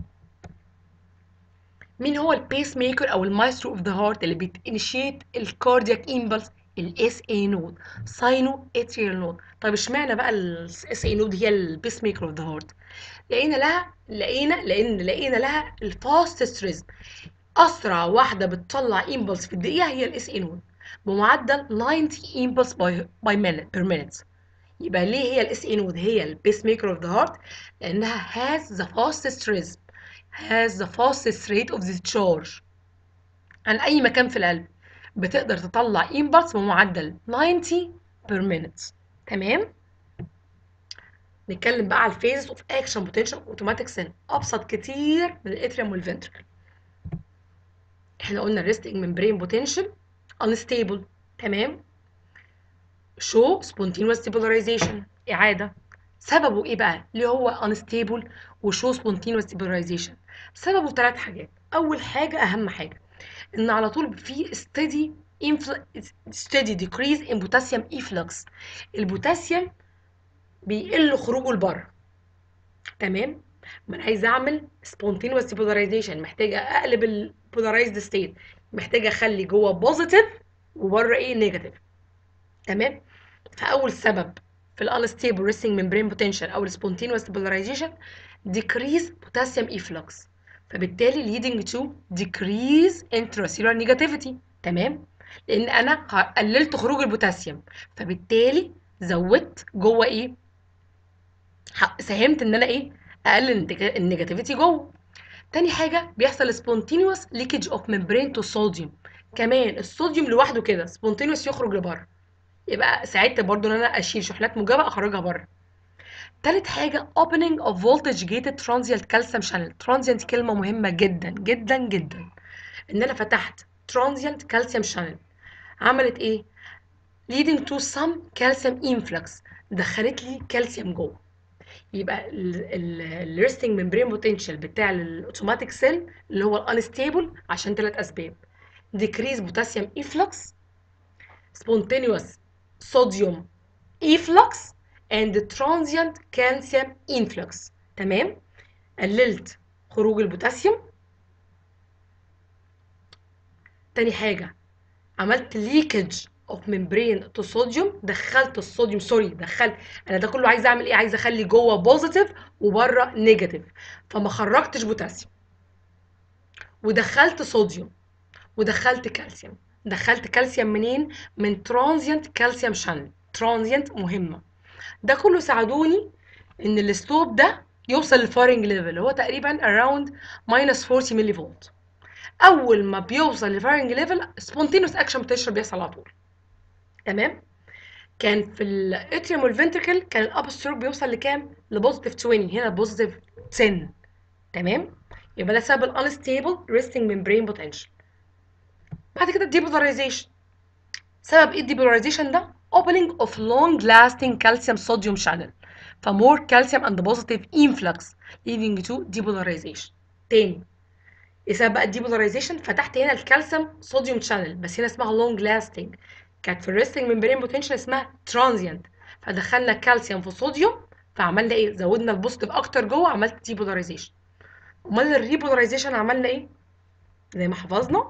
مين هو البيس ميكر او المايسترو اوف ذا هارت اللي بيتنشيت الكاردياك امبلس الاس اي نود ساينو اتريال نود طب اشمعنى بقى الاس اي نود هي البيس ميكر اوف ذا هارت لقينا لها لقينا لان لقينا لها الفاستست ريزم اسرع واحده بتطلع امبلس في الدقيقه هي الاس اي نود بمعدل 90 امبلس باي باي مينت بير مينت يبقى ليه هي الاس اي نود هي البيس ميكر اوف ذا هارت لانها has the fastest rhythm has the fastest rate of discharge عن اي مكان في القلب بتقدر تطلع امبلس بمعدل 90 بير مينت تمام نتكلم بقى على الفيزز اوف اكشن بوتنشال اوتوماتيك سيل ابسط كتير من الاتريوم والفنتركل احنا قلنا الريستنج ممبرين بوتنشال unstable تمام show spontaneous depolarization إعادة سببه إيه بقى؟ اللي هو unstable وشو spontaneous depolarization سببه ثلاث حاجات أول حاجة أهم حاجة إن على طول في steady steady decrease in potassium efflux البوتاسيوم بيقل خروجه لبره تمام ما انا عايزه اعمل spontaneous depolarization محتاجه اقلب البولارايزد ستيت محتاجه اخلي جوه بوزيتيف وبره ايه نيجاتيف تمام فاول سبب في الانستيبل ريستنج ممبرين بوتنشال او السبونتينوس ديبولاريزيشن decrease potassium efflux فبالتالي leading to decrease intracellular negativity تمام لان انا قللت خروج البوتاسيوم فبالتالي زودت جوه ايه ساهمت ان انا ايه اقلل النيجاتيفيتي جوه تاني حاجه بيحصل spontaneous leakage of membrane to sodium كمان الصوديوم لوحده كده spontaneous يخرج لبره يبقى ساعدت برضو ان انا اشيل شحنات موجبه اخرجها بره تالت حاجه opening of voltage gated transient calcium channel transient كلمه مهمه جدا جدا جدا ان انا فتحت transient calcium channel عملت ايه leading to some calcium influx دخلت لي كالسيوم جوه يبقى الريستنج ممبرين بوتنشال بتاع الاوتوماتيك سيل اللي هو الانستيبل عشان ثلاث اسباب decrease potassium efflux spontaneous sodium efflux and transient calcium influx تمام قللت خروج البوتاسيوم تاني حاجه عملت ليكج اوف ممبرين تو صوديوم دخلت الصوديوم سوري دخلت انا ده كله عايز اعمل ايه عايز اخلي جوه بوزيتيف وبره نيجاتيف فما خرجتش بوتاسيوم ودخلت صوديوم ودخلت كالسيوم دخلت كالسيوم منين من ترانزيانت كالسيوم شانل ترانزيانت مهمه ده كله ساعدوني ان السلوب ده يوصل للفايرنج ليفل هو تقريبا around minus 40 ملي فولت اول ما بيوصل للفايرنج ليفل سبونتينوس اكشن بوتنشال بيحصل على طول تمام كان في الاتريوم والفنتركل كان الاب ستروك بيوصل لكام لبوزيتيف 20 هنا بوزيتيف 10 تمام يبقى ده سبب الانستيبل ريستنج ممبرين بوتنشال بعد كده الديبولاريزيشن سبب ايه الديبولاريزيشن ده opening of long lasting calcium sodium channel ف more calcium and positive influx leading to depolarization تاني ايه سبب بقى الديبولاريزيشن فتحت هنا الكالسيوم صوديوم شانل بس هنا اسمها long lasting كانت في الريستنج ممبرين بوتنشال اسمها ترانزيانت فدخلنا كالسيوم في صوديوم فعملنا ايه زودنا البوزيتيف اكتر جوه عملت ديبولاريزيشن امال الريبولاريزيشن عملنا ايه زي ما حفظنا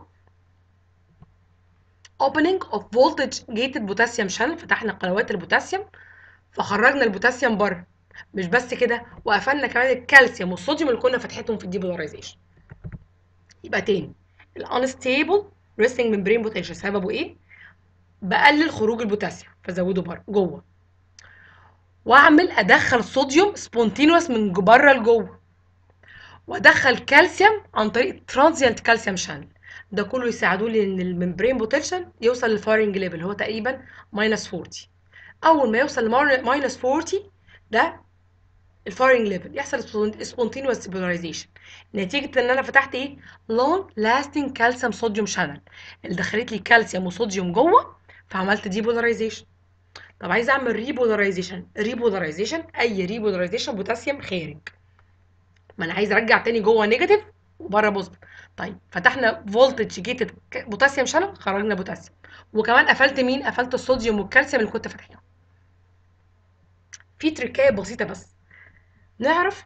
opening of voltage gated potassium channel فتحنا قنوات البوتاسيوم فخرجنا البوتاسيوم بره مش بس كده وقفلنا كمان الكالسيوم والصوديوم اللي كنا فاتحتهم في الديبولاريزيشن يبقى تاني الانستيبل ريستنج ممبرين بوتنشال سببه ايه بقلل خروج البوتاسيوم فزوده بره جوه واعمل ادخل صوديوم سبونتينوس من بره لجوه وادخل كالسيوم عن طريق ترانزيانت كالسيوم شانل ده كله يساعدوا لي ان الممبرين بوتنشال يوصل للفايرنج ليفل هو تقريبا ماينس 40 اول ما يوصل لماينس 40 ده الفايرنج ليفل يحصل سبونتينوس ديبولاريزيشن نتيجه ان انا فتحت ايه لونج لاستنج كالسيوم صوديوم شانل اللي دخلت لي كالسيوم وصوديوم جوه فعملت ديبولاريزيشن طب عايز اعمل ريبولاريزيشن ريبولاريزيشن اي ريبولاريزيشن بوتاسيوم خارج ما انا عايز ارجع تاني جوه نيجاتيف وبره بوزيتيف طيب فتحنا فولتج جيتد بوتاسيوم شانل خرجنا بوتاسيوم وكمان قفلت مين قفلت الصوديوم والكالسيوم اللي كنت فاتحهم في تركايه بسيطه بس نعرف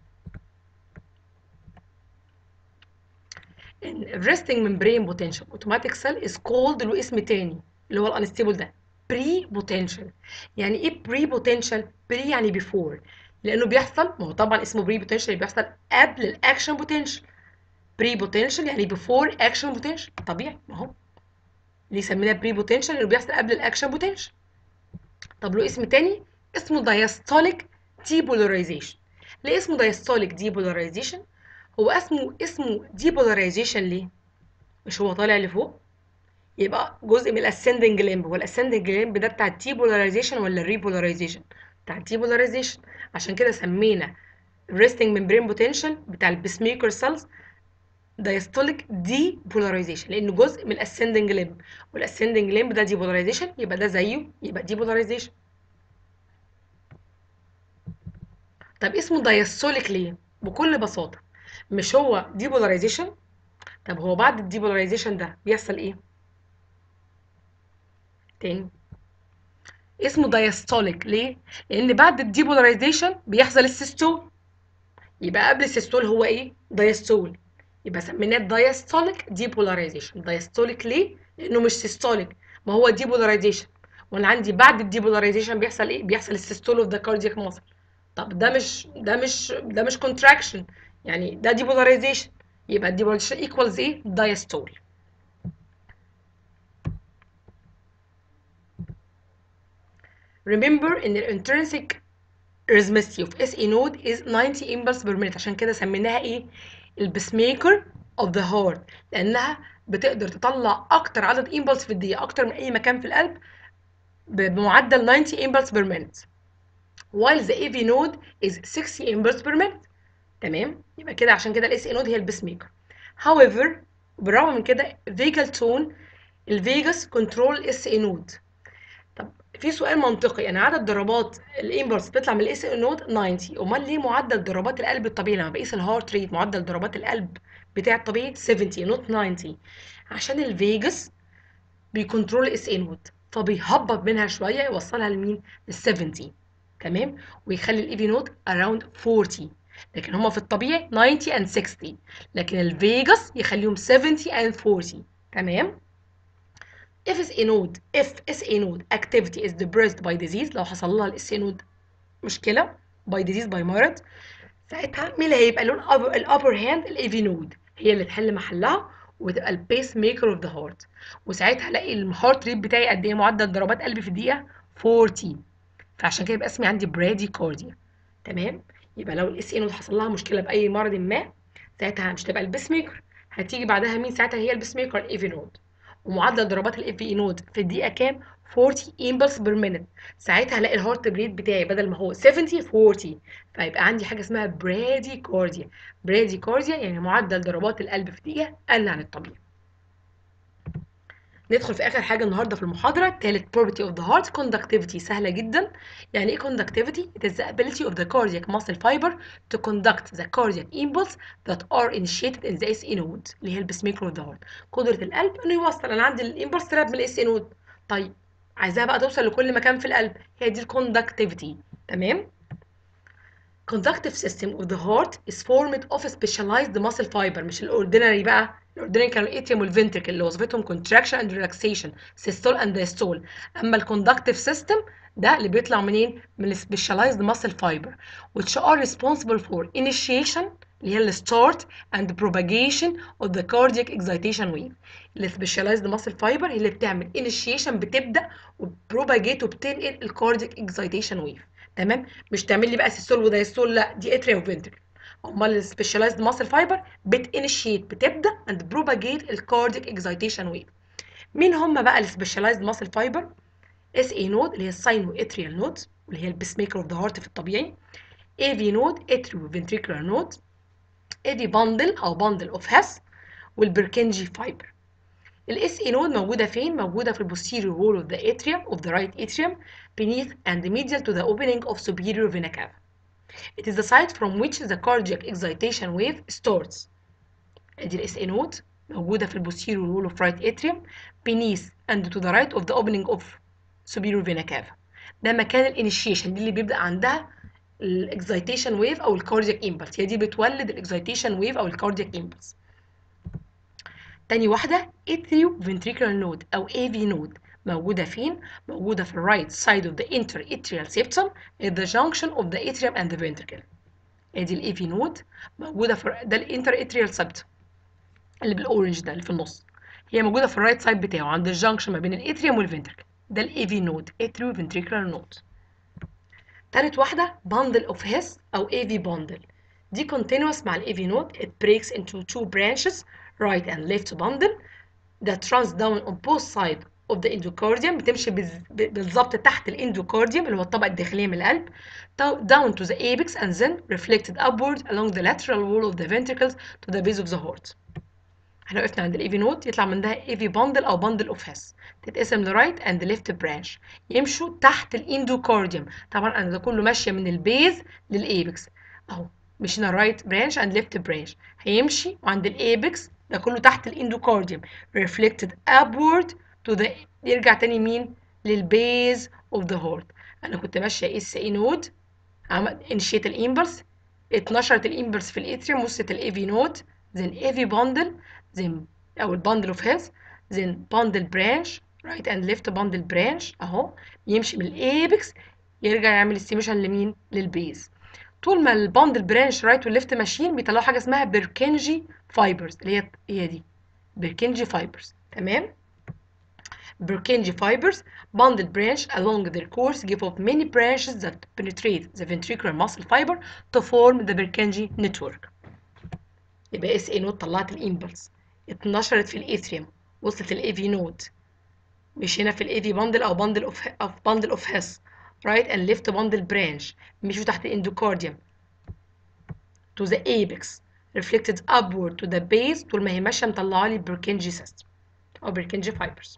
ان الريستنج ممبرين بوتنشال اوتوماتيك سيل از كولد له اسم تاني اللي هو الانستيبل ده بري بوتنشال يعني ايه بري بوتنشال بري يعني بيفور لانه بيحصل ما هو طبعا اسمه بري بوتنشال بيحصل قبل الاكشن بوتنشال بري بوتنشال يعني بيفور اكشن بوتنشال طبيعي ما هو ليه سميناه بري بوتنشال لانه بيحصل قبل الاكشن بوتنشال طب له اسم تاني اسمه دايستوليك ديبولاريزيشن ليه اسمه دايستوليك ديبولاريزيشن هو اسمه اسمه ديبولاريزيشن ليه مش هو طالع لفوق يبقى جزء من الاسندنج ليمب هو الاسندنج ليمب ده بتاع الديبولاريزيشن ولا الريبولاريزيشن بتاع الديبولاريزيشن عشان كده سمينا resting membrane potential بتاع البيسميكر سيلز diastolic depolarization لانه جزء من الاسندنج ليمب والاسندنج ليمب ده depolarization يبقى ده زيه يبقى depolarization طب اسمه diastolic ليه بكل بساطه مش هو depolarization طب هو بعد الديبولاريزيشن ده بيحصل ايه تاني اسمه diastolic ليه لان بعد الديبولاريزيشن بيحصل السيستول يبقى قبل السيستول هو ايه diastole يبقى سميناه diastolic depolarization diastolic ليه لانه مش systolic ما هو depolarization وانا عندي بعد الديبولاريزيشن بيحصل ايه بيحصل السيستول اوف ذا كاردياك ماسل طب ده مش ده مش ده مش contraction يعني ده depolarization يبقى الديبولاريزيشن equals ايه diastole remember ان الانترنسيك rhythmicity of SA node is 90 impulse per minute عشان كده سميناها ايه البسميكر of the heart لانها بتقدر تطلع اكتر عدد impulse في الدقيقه اكتر من اي مكان في القلب بمعدل 90 impulse per minute while the AV node is 60 impulse per minute تمام يبقى كده عشان كده الاس اي نود هي البسميكر however بالرغم من كده vagal tone الفيجاس كنترول الاس اي نود طب في سؤال منطقي يعني عدد ضربات الامبلس بتطلع من الاس اي نود 90 امال ليه معدل ضربات القلب الطبيعي لما بقيس الهارت ريت معدل ضربات القلب بتاع الطبيعي 70 نوت 90 عشان الفيجاس بيكنترول الاس اي نود فبيهبط منها شويه يوصلها لمين لل 70 تمام ويخلي الاي في نود اراوند 40 لكن هما في الطبيعي 90 and 60 لكن الفيجاس يخليهم 70 and 40 تمام if SA node if SA node activity is depressed by disease لو حصل لها الاس نود مشكله by disease by مرض ساعتها مين اللي هيبقى له الابر هاند الاي في نود هي اللي تحل محلها وتبقى البيس ميكر اوف ذا هارت وساعتها الاقي الهارت ريت بتاعي قد ايه معدل ضربات قلبي في الدقيقه 40 فعشان كده يبقى اسمي عندي برادي كارديا تمام يبقى لو الاس ان حصل لها مشكله باي مرض ما ساعتها مش تبقى البيس ميكر هتيجي بعدها مين ساعتها هي البيس ميكر الاي في نود ومعدل ضربات الاف في نود في الدقيقه كام 40 امبلس بير مينت ساعتها هلاقي الهارت ريت بتاعي بدل ما هو 70 40 فيبقى عندي حاجه اسمها برادي كارديا برادي كارديا يعني معدل ضربات القلب في الدقيقه قل عن الطبيعي ندخل في اخر حاجه النهارده في المحاضره تالت property of the heart conductivity سهله جدا يعني ايه conductivity it is the ability of the cardiac muscle fiber to conduct the cardiac impulse that are initiated in the SA node اللي هي البسميكر of the heart قدره القلب انه يوصل انا عندي الامبلس طلعت من الاس نود طيب عايزاها بقى توصل لكل مكان في القلب هي دي الكوندكتيفيتي تمام conductive system of the heart is formed of specialized muscle fiber مش الاوردينري بقى الاوردينري كانوا الاتريوم والفنتريكل اللي وظيفتهم contraction and relaxation systole and diastole اما الكوندكتيف سيستم ده اللي بيطلع منين من السبيشاليزد muscle fiber which are responsible for initiation اللي هي الستارت and propagation of the cardiac excitation wave السبيشاليزد muscle fiber هي اللي بتعمل initiation بتبدا وبروباجيت وبتنقل الكاردياك excitation wave تمام مش تعمل لي بقى سيستول ودايستول لا دي اتريا وفنتريكل امال السبيشاليزد ماسل فايبر بتانيشيت بتبدا اند بروباجيت الكارديك اكزايتيشن ويف مين هم بقى السبيشاليزد ماسل فايبر اس اي نود اللي هي الساينو اتريال نود واللي هي البيس ميكر اوف ذا هارت في الطبيعي اي في نود اتريو فنتريكولار نود اي في باندل او باندل اوف هاس والبركنجي فايبر الاس اي نود موجوده فين موجوده في البوستيريور وول اوف ذا atrium of the right atrium beneath and medial to the opening of superior vena cava it is the site from which the cardiac excitation wave starts ادي الاس اي نود موجوده في البوستيريور وول اوف right atrium beneath and to the right of the opening of superior vena cava ده مكان الانيشيشن دي اللي بيبدا عندها الاكزايتيشن ويف او الكاردياك امبلس هي دي بتولد الاكزايتيشن ويف او الكاردياك امبلس تاني واحدة اتريو ventricular node أو AV node موجودة فين؟ موجودة في الرايت سايد of the interatrial septum at the junction of the atrium and the ventricle. ادي ال AV node موجودة في ده الانتراتريال septum اللي بالأورنج ده اللي في النص. هي موجودة في الرايت سايد بتاعه عند الجنكشن ما بين الاتريوم والفنتركل. ده ال AV node atrio ventricular node. تالت واحدة bundle of Hess أو AV bundle. دي continuous مع ال AV node it breaks into two branches right and left bundle that runs down on both sides of the endocardium بتمشي بالظبط تحت الاندوكارديوم اللي هو الطبقة الداخلية من القلب down to the apex and then reflected upward along the lateral wall of the ventricles to the base of the heart. احنا وقفنا عند الاي في نود يطلع منها اي في باندل او باندل اوف هاس تتقسم لرايت اند ليفت برانش يمشوا تحت الاندوكارديوم طبعا انا ده كله ماشيه من البيز للايبكس اهو مشينا رايت برانش اند ليفت برانش هيمشي وعند الايبكس ده كله تحت الاندوكارديوم reflected upward to the يرجع تاني مين للبيز اوف ذا هارت انا كنت ماشيه اس اي نود عمل انشيت الامبلس اتنشرت الامبلس في الاتريوم وصلت الاي في نود then AV bundle then او الباندل اوف هيلث then bundle branch right and left bundle branch اهو يمشي من الايبكس يرجع يعمل استيميشن لمين للبيز طول ما الباندل برانش رايت والليفت ماشيين بيطلعوا حاجه اسمها بيركنجي فايبرز اللي هي هي دي بيركنجي فايبرز تمام Purkinje fibers bundled branch along their course give off many branches that penetrate the ventricular muscle fiber to form the Purkinje network. يبقى اس اي نود طلعت الامبلس اتنشرت في الاثريوم وصلت الاي في نود مشينا في الاي في باندل او باندل اوف اوف باندل اوف هيس رايت اند ليفت باندل برانش مشوا تحت الاندوكارديوم to the apex reflected upward to the base طول ما هي ماشيه مطلعه لي Purkinje system او Purkinje fibers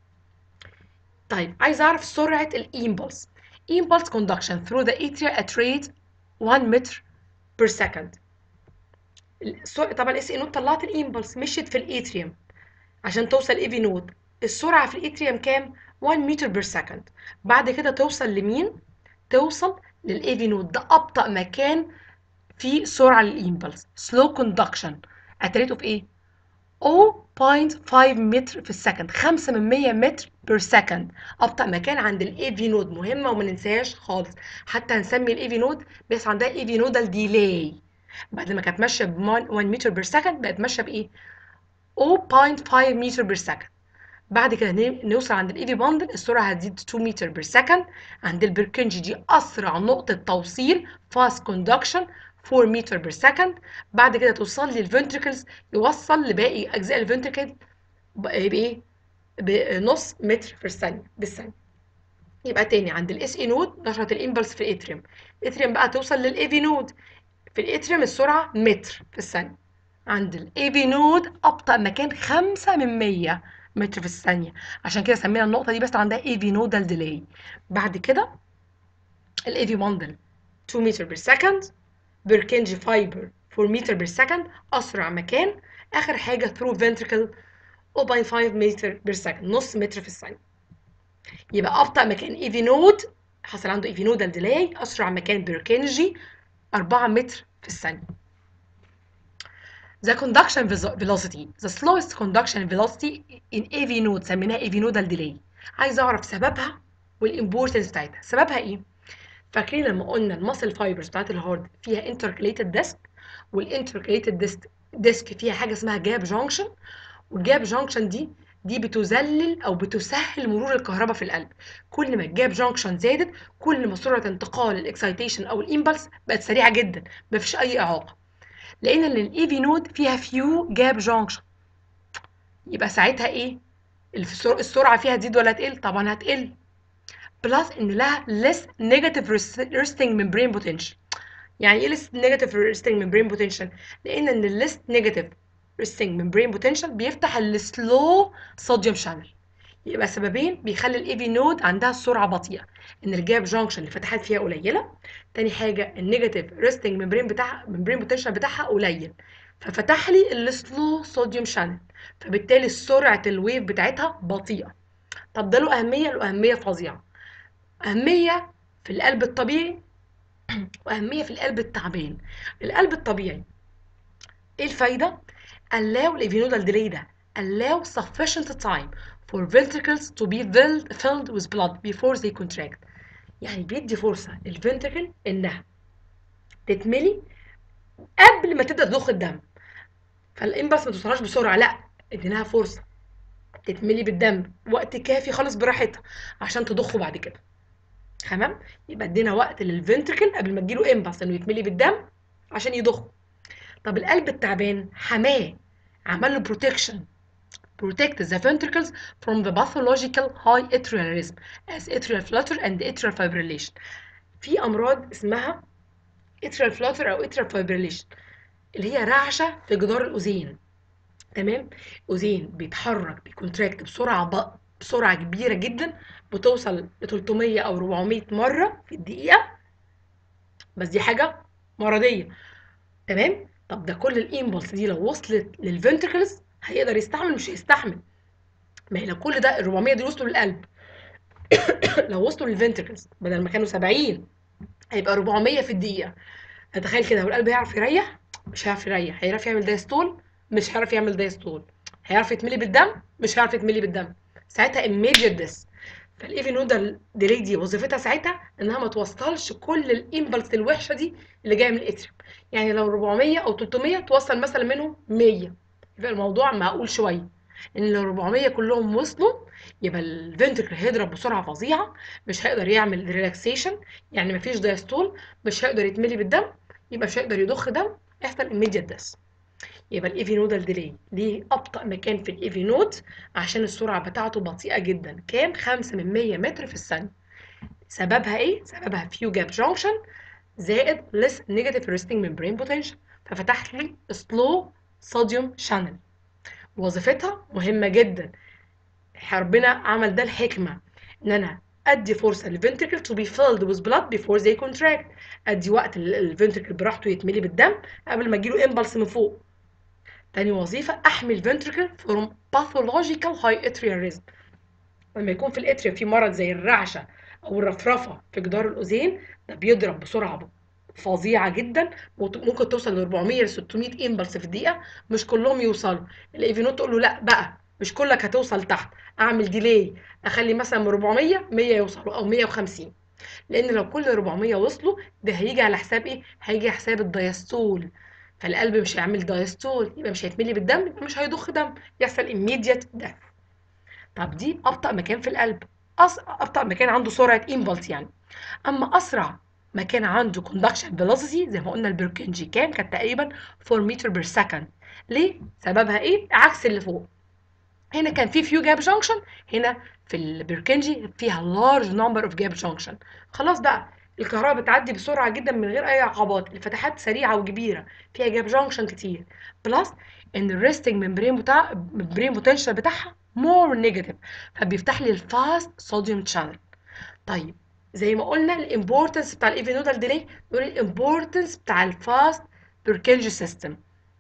طيب عايز اعرف سرعه الامبلس impulse conduction through the atria at rate 1 متر per second طبعا الاس اي نود طلعت الامبلس مشيت في الاتريوم عشان توصل اي في نود السرعه في الاتريوم كام 1 متر بير سكند بعد كده توصل لمين توصل للاي في نود ده ابطا مكان فيه سرعه للامبلس سلو كوندكشن at rate of ايه 0.5 متر في السكند 5 من 100 متر بير سكند ابطا مكان عند الاي في نود مهمه وما ننساهاش خالص حتى هنسمي الاي في نود بس عندها اي في نودال ديلاي بعد ما كانت ماشيه ب 1 متر بير سكند بقت ماشيه بايه 0.5 متر بير سكند بعد كده نوصل عند الاي في باندل السرعه هتزيد 2 متر بير سكند عند البركنجي دي اسرع نقطه توصيل فاست كوندكشن 4 متر بير سكند بعد كده توصل لي الفنتركلز يوصل لباقي اجزاء الفنتركل بايه بنص متر في الثانيه بالثانيه يبقى تاني عند الاس اي نود نشرة الامبلس في الاتريوم الاتريوم بقى توصل للاي في نود في الاتريوم السرعه متر في الثانيه عند الاي في نود ابطا مكان 5 من 100 متر في الثانيه عشان كده سمينا النقطه دي بس عندها اي في نودال ديلي بعد كده الاي في باندل 2 متر بير سكند بيركنجي فايبر 4 متر بير سكند اسرع مكان اخر حاجه ثرو فنتركل 0.5 متر بير سكند نص متر في الثانيه يبقى ابطا مكان اي في نود حصل عنده اي في نودال ديلاي اسرع مكان بيركنجي 4 متر في الثانيه The conduction velocity the slowest conduction velocity in AV node سميناها AV nodal delay عايز اعرف سببها والامبورتنس بتاعتها سببها ايه فاكرين لما قلنا الماسل فايبرز بتاعت الهارد فيها انتركليتد ديسك والانتركليتد ديسك ديسك فيها حاجه اسمها جاب جانكشن والجاب جانكشن دي دي بتذلل او بتسهل مرور الكهرباء في القلب كل ما الجاب جانكشن زادت كل ما سرعه انتقال الاكسايتيشن او الامبلس بقت سريعه جدا مفيش اي اعاقه لقينا ان الاي في نود فيها فيو جاب جانكشن يبقى ساعتها ايه السرعه فيها تزيد ولا تقل طبعا هتقل بلس ان لها less negative resting membrane potential يعني ايه less negative resting membrane potential لان ان ال less negative resting membrane potential بيفتح السلو صوديوم شانل يبقى سببين بيخلي الاي في نود عندها السرعه بطيئه ان الجاب جانكشن اللي فتحت فيها قليله تاني حاجه النيجاتيف ريستنج ممبرين بتاعها ممبرين بوتنشال بتاعها قليل ففتح لي السلو صوديوم شانل فبالتالي سرعه الويف بتاعتها بطيئه طب ده له اهميه له اهميه فظيعه اهميه في القلب الطبيعي واهميه في القلب التعبان القلب الطبيعي ايه الفايده allow الافينودال ديلي ده allow sufficient time for ventricles to be filled, filled with blood before they contract يعني بيدي فرصة للفنتركل إنها تتملي قبل ما تبدأ تضخ الدم فالإنبس ما توصلهاش بسرعة لا اديناها فرصة تتملي بالدم وقت كافي خالص براحتها عشان تضخه بعد كده تمام يبقى ادينا وقت للفنتركل قبل ما تجيله امبلس انه يتملي بالدم عشان يضخه طب القلب التعبان حماه عمل له بروتكشن protect the ventricles from the pathological high atrial rhythm as atrial flutter and atrial fibrillation. في أمراض اسمها atrial flutter أو atrial fibrillation اللي هي رعشة في جدار الأذين تمام أذين بيتحرك بيكونتراكت بسرعة ب... بسرعة كبيرة جدا بتوصل ل 300 أو 400 مرة في الدقيقة بس دي حاجة مرضية تمام طب ده كل الإيمبلس دي لو وصلت للفنتركلز هيقدر يستحمل مش هيستحمل ما هي لو كل ده ال 400 دول وصلوا للقلب لو وصلوا للفنتركلز بدل ما كانوا 70 هيبقى 400 في الدقيقه اتخيل كده هو القلب هيعرف يريح مش هيعرف يريح هيعرف يعمل دايستول مش هيعرف يعمل دايستول هيعرف يتملي بالدم مش هيعرف يتملي بالدم ساعتها immediate death فالايفي نودال ديلي دي وظيفتها ساعتها انها ما توصلش كل الامبلس الوحشه دي اللي جايه من الاتريوم يعني لو 400 او 300 توصل مثلا منهم 100 يبقى الموضوع معقول شويه ان لو 400 كلهم وصلوا يبقى الفنتركل هيضرب بسرعه فظيعه مش هيقدر يعمل ريلاكسيشن يعني مفيش دايستول مش هيقدر يتملي بالدم يبقى مش هيقدر يضخ دم يحصل immediate death يبقى الايفي نودال ديلي ليه ابطا مكان في الايفي نود عشان السرعه بتاعته بطيئه جدا كام 5 من 100 متر في الثانيه سببها ايه سببها فيو جاب جانكشن زائد less negative resting membrane potential ففتحت لي سلو صوديوم شانل وظيفتها مهمه جدا ربنا عمل ده الحكمه ان انا ادي فرصه للفنتركل تو بي filled with blood before they contract ادي وقت الفنتركل براحته يتملي بالدم قبل ما يجيله امبلس من فوق تاني وظيفه احمي الفنتركل from pathological high atrial rhythm لما يكون في الاتريا في مرض زي الرعشه او الرفرفه في جدار الاذين ده بيضرب بسرعه فظيعه جدا ممكن توصل ل 400 ل 600 امبلس في الدقيقه مش كلهم يوصلوا الاي في نوت تقول له لا بقى مش كلك هتوصل تحت اعمل ديلي اخلي مثلا من 400 100 يوصلوا او 150 لان لو كل 400 وصلوا ده هيجي على حساب ايه هيجي على حساب الدايستول فالقلب مش هيعمل دايستول يبقى مش هيتملي بالدم يبقى مش هيضخ دم يحصل immediate death طب دي ابطا مكان في القلب أص... ابطا مكان عنده سرعه امبلس يعني اما اسرع مكان عنده conduction velocity زي ما قلنا البركنجي كام كانت تقريبا 4 متر بير سكند ليه سببها ايه عكس اللي فوق هنا كان في فيو جاب جانكشن هنا في البركنجي فيها large number of جاب جانكشن خلاص بقى الكهرباء بتعدي بسرعه جدا من غير اي عقبات الفتحات سريعه وكبيره فيها جاب جانكشن كتير بلس ان الريستنج ممبرين بتاع ممبرين بوتنشال بتاعها more negative فبيفتح لي الفاست صوديوم شانل طيب زي ما قلنا الامبورتنس بتاع الايفي نودال ديلي نقول الامبورتنس بتاع الفاست بيركنجي سيستم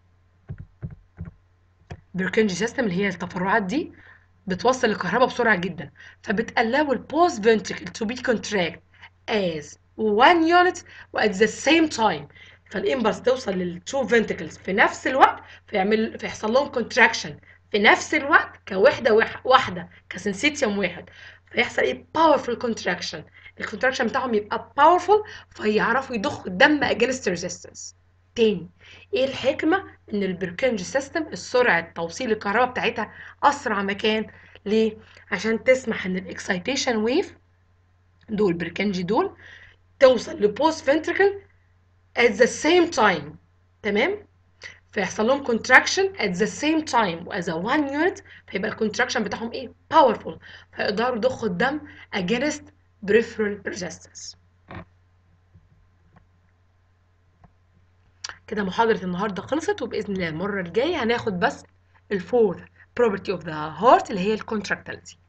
بيركنجي سيستم اللي هي التفرعات دي بتوصل الكهرباء بسرعه جدا فبتقلو البوست فنتريكل to be contract as one unit و at the same time فالامبلس توصل للتو فنتريكلز في نفس الوقت فيعمل فيحصل لهم contraction في نفس الوقت كوحده واحده كسنسيتيوم واحد فيحصل ايه powerful contraction الكونتراكشن بتاعهم يبقى powerful فيعرفوا يضخوا الدم against resistance تاني ايه الحكمه ان البركنج سيستم السرعه توصيل الكهرباء بتاعتها اسرع مكان ليه عشان تسمح ان الاكسايتيشن ويف دول بركنجي دول توصل لبوست فنتريكل at the same time تمام فيحصل لهم contraction at the same time as a one unit فيبقى الكونتراكشن بتاعهم ايه powerful فيقدروا يضخوا الدم against peripheral resistance كده محاضرة النهاردة خلصت وبإذن الله المرة الجاية هناخد بس الفورث property of the heart اللي هي الكونتراكتاليتي